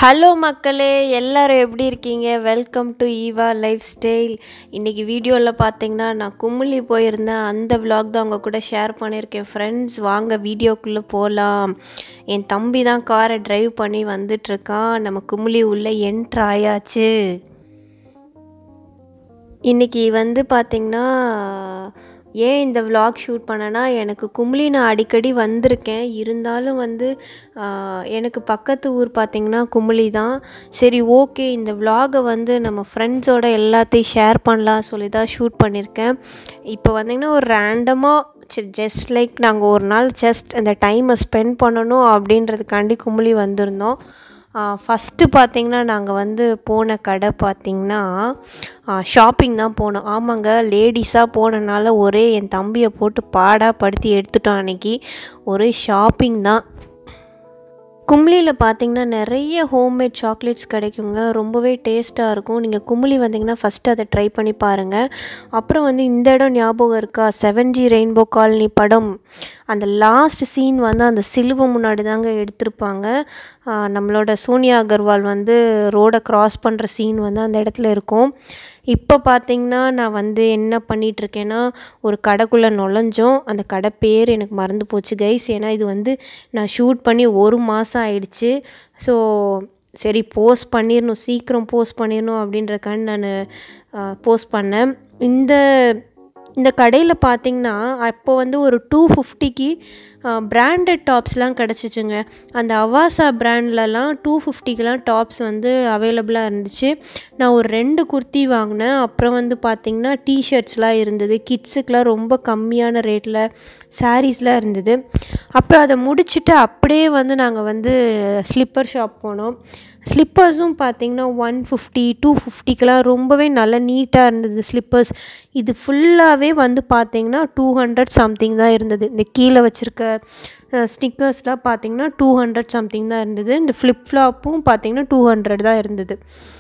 hello மக்களே எல்லாரும் எப்படி இருக்கீங்க welcome to Eva lifestyle இன்றைக்கி வீடியோவில் பார்த்தீங்கன்னா நான் குமுளி போயிருந்தேன் அந்த vlog தான் உங்கள் கூட ஷேர் பண்ணியிருக்கேன் ஃப்ரெண்ட்ஸ் வாங்க வீடியோக்குள்ளே போகலாம் என் தம்பி தான் காரை டிரைவ் பண்ணி வந்துட்டுருக்கான் நம்ம குமுளி உள்ளே என்ட்ரு ஆயாச்சு இன்றைக்கி வந்து பார்த்திங்கன்னா ஏன் இந்த vlog ஷூட் பண்ணேன்னா எனக்கு கும்ளி நான் அடிக்கடி வந்திருக்கேன் இருந்தாலும் வந்து ஆஹ், எனக்கு பக்கத்து ஊர் பார்த்திங்கன்னா கும்ளி தான் சரி ஓகே இந்த vlog-அ வந்து நம்ம ஃப்ரெண்ட்ஸோட எல்லாத்தையும் ஷேர் பண்ணலாம் சொல்லி தான் ஷூட் பண்ணியிருக்கேன் இப்போ வந்திங்கன்னா ஒரு ரேண்டமாக ஜஸ்ட் லைக் நாங்கள் ஒரு நாள் ஜஸ்ட் அந்த டைமை ஸ்பெண்ட் பண்ணணும் அப்படின்றதுக்காண்டி கும்ளி வந்திருந்தோம் ஃபஸ்ட்டு பார்த்தீங்கன்னா நாங்கள் வந்து போன கடை பார்த்திங்கன்னா ஷாப்பிங் தான் போனோம் ஆமாங்க லேடிஸாக போனனால ஒரே என் தம்பியை போட்டு பாடாக படுத்தி எடுத்துட்டோம் அன்னைக்கு ஒரே ஷாப்பிங் தான் கும்ளியில் பார்த்தீங்கன்னா நிறைய ஹோம்மேட் சாக்லேட்ஸ் கிடைக்குங்க ரொம்பவே டேஸ்ட்டாக இருக்கும் நீங்கள் கும்ளி வந்தீங்கன்னா ஃபஸ்ட்டு அதை ட்ரை பண்ணி பாருங்கள் அப்புறம் வந்து இந்த இடம் ஞாபகம் இருக்கா செவன் ஜி ரெயின்போ காலனி படம் அந்த லாஸ்ட் சீன் வந்து அந்த சிலுவை முன்னாடி தாங்க எடுத்திருப்பாங்க ஆஹ் நம்மளோட சோனியா அகர்வால் வந்து ரோடை கிராஸ் பண்ணுற சீன் வந்து அந்த இடத்துல இருக்கும் இப்போ பார்த்தீங்கன்னா நான் வந்து என்ன பண்ணிட்டு இருக்கேன்னா ஒரு கடைக்குள்ளே நுழைஞ்சோம் அந்த கடை பேர் எனக்கு மறந்து போச்சு கைஸ் ஏன்னா இது வந்து நான் ஷூட் பண்ணி ஒரு மாதம் ஆயிடுச்சு ஸோ சரி போஸ்ட் பண்ணிடணும் சீக்கிரம் போஸ்ட் பண்ணிடணும் அப்படின்றக்காண்டி நான் போஸ்ட் பண்ணேன் இந்த இந்த கடையில் பார்த்தீங்கன்னா அப்போ வந்து ஒரு டூ ஃபிஃப்டிக்கு பிராண்டட் டாப்ஸ்லாம் கிடச்சிச்சுங்க அந்த அவாசா பிராண்ட்லலாம் டூ ஃபிஃப்டிக்கெலாம் டாப்ஸ் வந்து அவைலபிளாக இருந்துச்சு நான் ஒரு ரெண்டு குர்த்தி வாங்கினேன் அப்புறம் வந்து பார்த்திங்கன்னா டிஷர்ட்ஸ்லாம் இருந்தது கிட்ஸுக்கெலாம் ரொம்ப கம்மியான ரேட்டில் சாரீஸ்லாம் இருந்தது அப்புறம் அதை முடிச்சுட்டு அப்படியே வந்து நாங்கள் வந்து ஸ்லிப்பர் ஷாப் போனோம் ஸ்லிப்பர்ஸும் பார்த்தீங்கன்னா ஒன் ஃபிஃப்டி டூ ஃபிஃப்டிக்கெலாம் ரொம்பவே நல்லா நீட்டாக இருந்தது ஸ்லிப்பர்ஸ் இது ஃபுல்லாகவே வந்து பார்த்தீங்கன்னா டூ ஹண்ட்ரட் சம்திங் தான் இருந்தது இந்த கீழே வச்சுருக்க ஸ்டிக்கர்ஸ்லாம் பார்த்தீங்கன்னா டூ ஹண்ட்ரட் சம்திங் தான் இருந்தது இந்த ஃப்ளிப் ஃப்ளாப்பும் பார்த்தீங்கன்னா டூ ஹண்ட்ரட் தான் இருந்தது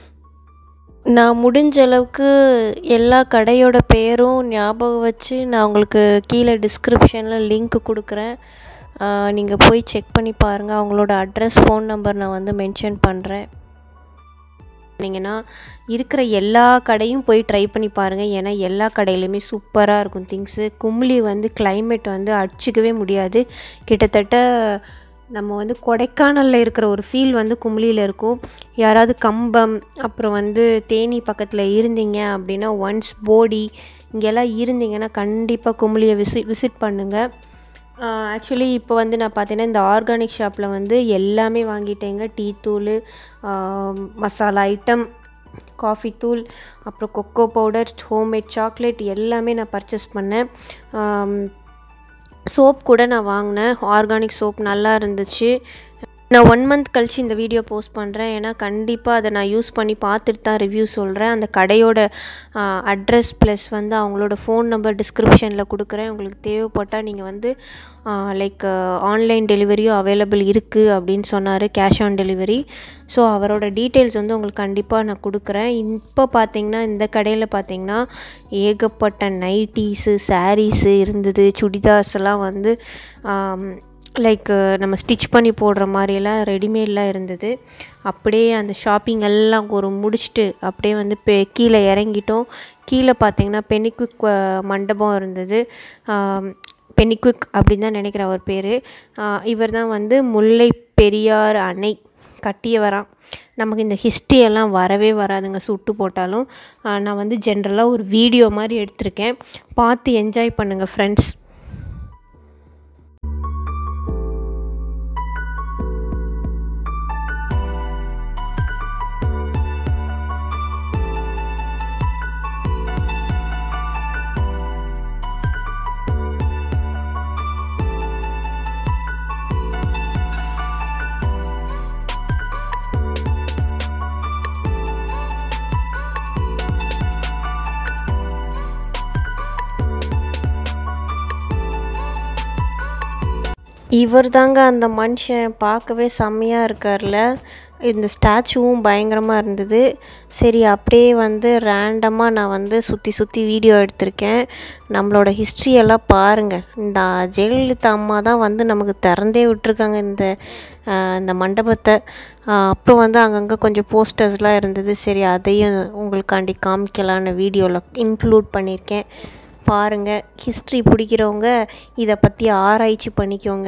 நான் முடிஞ்ச அளவுக்கு எல்லா கடையோட பேரும் ஞாபகம் வச்சு நான் உங்களுக்கு கீழே டிஸ்கிரிப்ஷனில் லிங்க் கொடுக்குறேன் நீங்கள் போய் செக் பண்ணி பாருங்கள் அவங்களோட அட்ரஸ் ஃபோன் நம்பர் நான் வந்து மென்ஷன் பண்ணுறேன் பண்ணிங்கன்னா இருக்கிற எல்லா கடையும் போய் ட்ரை பண்ணி பாருங்கள் ஏன்னா எல்லா கடையிலையுமே சூப்பராக இருக்கும் திங்ஸு கும்ளி வந்து climate வந்து அடிச்சிக்கவே முடியாது கிட்டத்தட்ட நம்ம வந்து கொடைக்கானலில் இருக்கிற ஒரு ஃபீல் வந்து கும்ளியில் இருக்கும் யாராவது கம்பம் அப்புறம் வந்து தேனி பக்கத்தில் இருந்தீங்க அப்படின்னா ஒன்ஸ் போடி இங்கெல்லாம் இருந்தீங்கன்னா கண்டிப்பாக கும்ளியை விசி விசிட் பண்ணுங்கள் ஆக்சுவலி இப்போ வந்து நான் பார்த்தீங்கன்னா இந்த ஆர்கானிக் ஷாப்பில் வந்து எல்லாமே வாங்கிட்டேங்க டீ தூள் மசாலா ஐட்டம் காஃபி தூள் அப்புறம் கொக்கோ பவுடர் ஹோம்மேட் சாக்லேட் எல்லாமே நான் பர்ச்சேஸ் பண்ணேன் சோப் கூட நான் வாங்கினேன் ஆர்கானிக் சோப் நல்லா இருந்துச்சு நான் ஒன் மந்த் கழிச்சு இந்த வீடியோ போஸ்ட் பண்ணுறேன் ஏன்னா கண்டிப்பாக அதை நான் யூஸ் பண்ணி பார்த்துட்டு தான் ரிவ்யூ சொல்கிறேன் அந்த கடையோட அட்ரஸ் ப்ளஸ் வந்து அவங்களோட ஃபோன் நம்பர் டிஸ்கிரிப்ஷனில் கொடுக்குறேன் உங்களுக்கு தேவைப்பட்டால் நீங்கள் வந்து லைக் ஆன்லைன் டெலிவரியும் அவைலபிள் இருக்குது அப்படின்னு சொன்னார் கேஷ் ஆன் டெலிவரி ஸோ அவரோட டீட்டெயில்ஸ் வந்து உங்களுக்கு கண்டிப்பாக நான் கொடுக்குறேன் இப்போ பார்த்தீங்கன்னா இந்த கடையில் பார்த்தீங்கன்னா ஏகப்பட்ட நைட்டீஸு சாரீஸு இருந்தது சுடிதார்ஸ் எல்லாம் வந்து லைக் நம்ம ஸ்டிச் பண்ணி போடுற மாதிரியெல்லாம் ரெடிமேட்லாம் இருந்தது அப்படியே அந்த ஷாப்பிங் எல்லாம் ஒரு முடிச்சுட்டு அப்படியே வந்து பெ கீழே இறங்கிட்டோம் கீழே பார்த்தீங்கன்னா பெனிக்விக் மண்டபம் இருந்தது பெனிக்விக் அப்படின்னு தான் நினைக்கிறேன் அவர் பேர் இவர் தான் வந்து முல்லை பெரியார் அணை கட்டியவராம் நமக்கு இந்த ஹிஸ்ட்ரி எல்லாம் வரவே வராதுங்க சுட்டு போட்டாலும் ஆஹ் நான் வந்து ஜென்ரலாக ஒரு வீடியோ மாதிரி எடுத்திருக்கேன் பார்த்து என்ஜாய் பண்ணுங்கள் ஃப்ரெண்ட்ஸ் இவர் தாங்க அந்த மனுஷன் பார்க்கவே செம்மையாக இருக்கார்ல இந்த ஸ்டாச்சுவும் பயங்கரமாக இருந்தது சரி அப்படியே வந்து ரேண்டமாக நான் வந்து சுற்றி சுற்றி வீடியோ எடுத்திருக்கேன் நம்மளோட ஹிஸ்ட்ரியெல்லாம் பாருங்கள் இந்த ஜெயலலிதா அம்மா தான் வந்து நமக்கு திறந்தே விட்டுருக்காங்க இந்த ஆஹ், இந்த மண்டபத்தை ஆஹ், அப்புறம் வந்து அங்கங்கே கொஞ்சம் போஸ்டர்ஸ்லாம் இருந்தது சரி அதையும் உங்களுக்காண்டி காமிக்கலான்னு வீடியோவில் இன்க்ளூட் பண்ணியிருக்கேன் பாருங்கள் ஹிஸ்ட்ரி பிடிக்கிறவங்க இதை பற்றி ஆராய்ச்சி பண்ணிக்கோங்க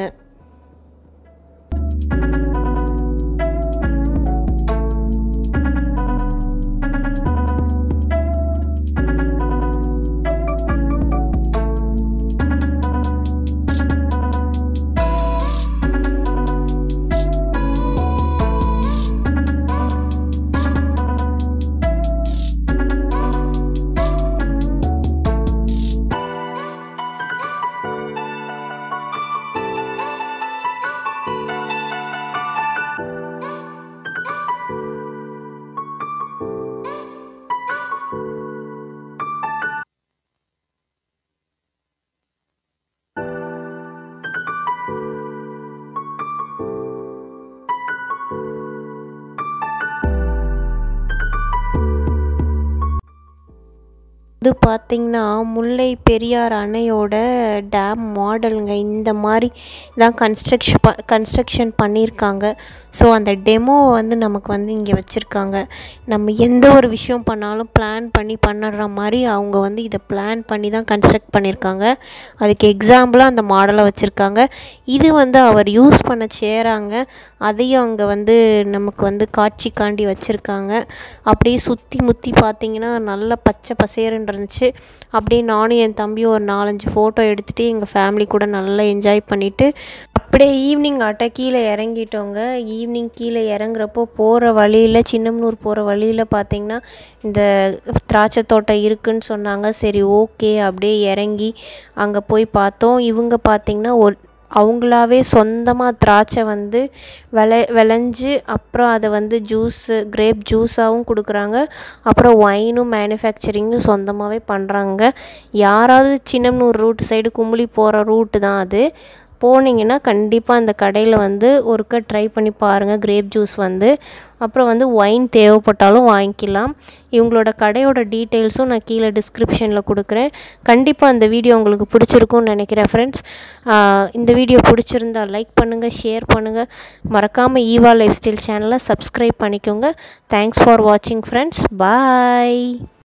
இது பார்த்திங்கன்னா முல்லை பெரியார் அணையோட டேம் மாடலுங்க இந்த மாதிரி தான் கன்ஸ்ட்ரக்ஷன் ப கன்ஸ்ட்ரக்ஷன் பண்ணியிருக்காங்க ஸோ அந்த டெமோ வந்து நமக்கு வந்து இங்கே வச்சுருக்காங்க நம்ம எந்த ஒரு விஷயம் பண்ணாலும் பிளான் பண்ணி பண்ணுற மாதிரி அவங்க வந்து இதை பிளான் பண்ணி தான் கன்ஸ்ட்ரக்ட் பண்ணியிருக்காங்க அதுக்கு எக்ஸாம்பிளாக அந்த மாடலை வச்சுருக்காங்க இது வந்து அவர் யூஸ் பண்ண சேராங்க அதையும் அங்கே வந்து நமக்கு வந்து காட்சிக்காண்டி வச்சுருக்காங்க அப்படியே சுற்றி முற்றி பார்த்தீங்கன்னா நல்ல பச்சை பசேருன்னு இருந்துச்சு அப்படியே நானும் என் தம்பியும் ஒரு நாலஞ்சு ஃபோட்டோ எடுத்துகிட்டு எங்கள் ஃபேமிலி கூட நல்லா என்ஜாய் பண்ணிவிட்டு அப்படியே ஈவினிங் ஆட்ட கீழே இறங்கிட்டோங்க ஈவினிங் கீழே இறங்குறப்போ போகிற வழியில் சின்னம்னூர் போகிற வழியில் பார்த்தீங்கன்னா இந்த திராட்சை தோட்டம் இருக்குன்னு சொன்னாங்க சரி ஓகே அப்படியே இறங்கி அங்கே போய் பார்த்தோம் இவங்க பார்த்தீங்கன்னா ஒரு அவங்களாவே சொந்தமாக திராட்சை வந்து விளை விளைஞ்சு அப்புறம் அதை வந்து ஜூஸு கிரேப் ஜூஸாகவும் கொடுக்குறாங்க அப்புறம் ஒயினும் மேனுஃபேக்சரிங்கும் சொந்தமாகவே பண்ணுறாங்க யாராவது சின்னம்னூர் ரூட் சைடு குமுளி போகிற ரூட்டு தான் அது போனீங்கன்னா கண்டிப்பாக அந்த கடையில் வந்து ஒருக்க ட்ரை பண்ணி பாருங்கள் கிரேப் ஜூஸ் வந்து அப்புறம் வந்து ஒயின் தேவைப்பட்டாலும் வாங்கிக்கலாம் இவங்களோட கடையோட டீட்டெயில்ஸும் நான் கீழே டிஸ்கிரிப்ஷனில் கொடுக்குறேன் கண்டிப்பாக அந்த வீடியோ உங்களுக்கு பிடிச்சிருக்கும்னு நினைக்கிறேன் ஃப்ரெண்ட்ஸ் இந்த வீடியோ பிடிச்சிருந்தா லைக் பண்ணுங்கள் ஷேர் பண்ணுங்கள் மறக்காமல் ஈவா லைஃப் ஸ்டைல் சேனலை சப்ஸ்கிரைப் பண்ணிக்கோங்க தேங்க்ஸ் ஃபார் வாட்சிங் ஃப்ரெண்ட்ஸ் பாய்